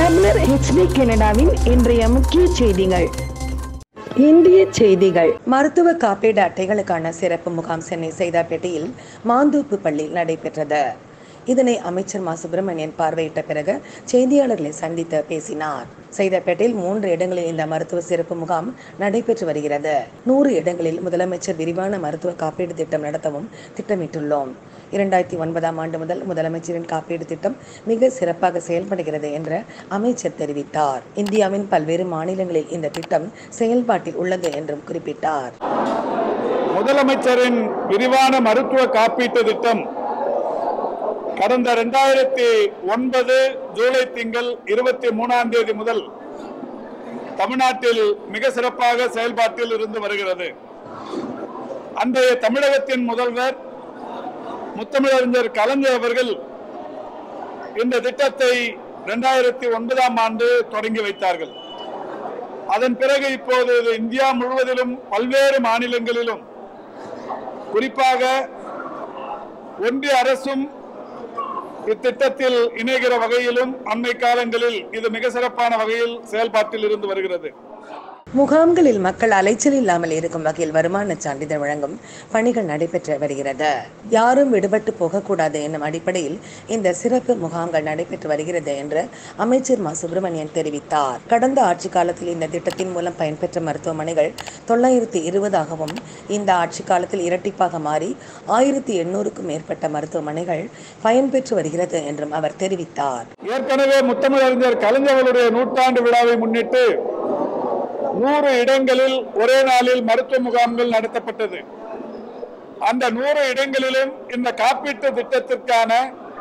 தமிழர் ஹெச்டி கனடாவின் இன்றைய முக்கிய செய்திகள் இந்திய செய்திகள் மருத்துவ காப்பீடு அட்டைகளுக்கான சிறப்பு முகாம் சென்னை சைதாப்பேட்டையில் மாந்தோப்பு பள்ளியில் நடைபெற்றது இதனை அமைச்சர் மா சுப்பிரமணியன் பார்வையிட்ட பிறகு செய்தியாளர்களை சந்தித்து பேசினார் சைதாப்பேட்டையில் மூன்று இடங்களில் இந்த மருத்துவ சிறப்பு முகாம் நடைபெற்று வருகிறது நூறு இடங்களில் முதலமைச்சர் விரிவான மருத்துவ காப்பீடு திட்டம் நடத்தவும் திட்டமிட்டுள்ளோம் இரண்டாயிரத்தி ஒன்பதாம் ஆண்டு முதல் முதலமைச்சரின் காப்பீடு திட்டம் மிக சிறப்பாக செயல்படுகிறது என்று அமைச்சர் தெரிவித்தார் இந்தியாவின் பல்வேறு மாநிலங்களில் இந்த திட்டம் செயல்பாட்டில் உள்ளது என்றும் குறிப்பிட்டார் முதலமைச்சரின் விரிவான மருத்துவ காப்பீட்டு திட்டம் கடந்த இரண்டாயிரத்தி ஒன்பது ஜூலை திங்கள் இருபத்தி மூணாம் தேதி முதல் தமிழ்நாட்டில் மிக சிறப்பாக செயல்பாட்டில் இருந்து வருகிறது அன்றைய தமிழகத்தின் முதல்வர் முத்தமிழறிஞர் கலைஞர் அவர்கள் இந்த திட்டத்தை இரண்டாயிரத்தி ஒன்பதாம் ஆண்டு தொடங்கி வைத்தார்கள் அதன் பிறகு இப்போது இது இந்தியா முழுவதிலும் பல்வேறு மாநிலங்களிலும் குறிப்பாக ஒன்றிய அரசும் இத்திட்டத்தில் இணைகிற வகையிலும் அண்மை காலங்களில் இது மிக சிறப்பான வகையில் செயல்பாட்டில் இருந்து வருகிறது முகாம்களில் மக்கள் அலைச்சல் இல்லாமல் இருக்கும் வகையில் வருமான சான்றிதழ் வழங்கும் பணிகள் நடைபெற்று வருகிறது யாரும் விடுபட்டு போகக்கூடாது என்னும் அடிப்படையில் இந்த சிறப்பு முகாம்கள் நடைபெற்று வருகிறது என்று அமைச்சர் மா சுப்பிரமணியன் தெரிவித்தார் கடந்த ஆட்சி காலத்தில் இந்த திட்டத்தின் மூலம் பயன்பெற்ற மருத்துவமனைகள் தொள்ளாயிரத்தி இருபதாகவும் இந்த ஆட்சி காலத்தில் இரட்டிப்பாக மாறி ஆயிரத்தி எண்ணூறுக்கும் மேற்பட்ட மருத்துவமனைகள் பயன்பெற்று வருகிறது என்றும் அவர் தெரிவித்தார் ஏற்கனவே முத்தமிழறிஞர் கலைஞர்களுடைய நூற்றாண்டு விழாவை முன்னிட்டு நூறு இடங்களில் ஒரே நாளில் மருத்துவ முகாம்கள் நடத்தப்பட்டது அந்த நூறு இடங்களிலும் இந்த காப்பீட்டு திட்டத்திற்கான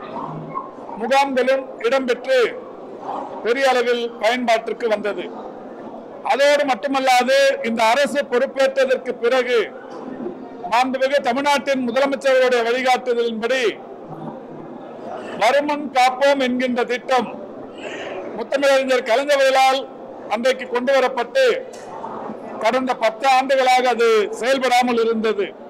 முகாம்களும் இடம்பெற்று பெரிய அளவில் பயன்பாட்டிற்கு வந்தது அதோடு மட்டுமல்லாது இந்த அரசு பொறுப்பேற்றதற்கு பிறகு மாண்புமிகு தமிழ்நாட்டின் முதலமைச்சர்களுடைய வழிகாட்டுதலின்படி வருமுன் காப்போம் என்கின்ற திட்டம் முத்தமிழறிஞர் கலைஞர்களால் அன்றைக்கு கொண்டு வரப்பட்டு கடந்த பத்து ஆண்டுகளாக அது செயல்படாமல் இருந்தது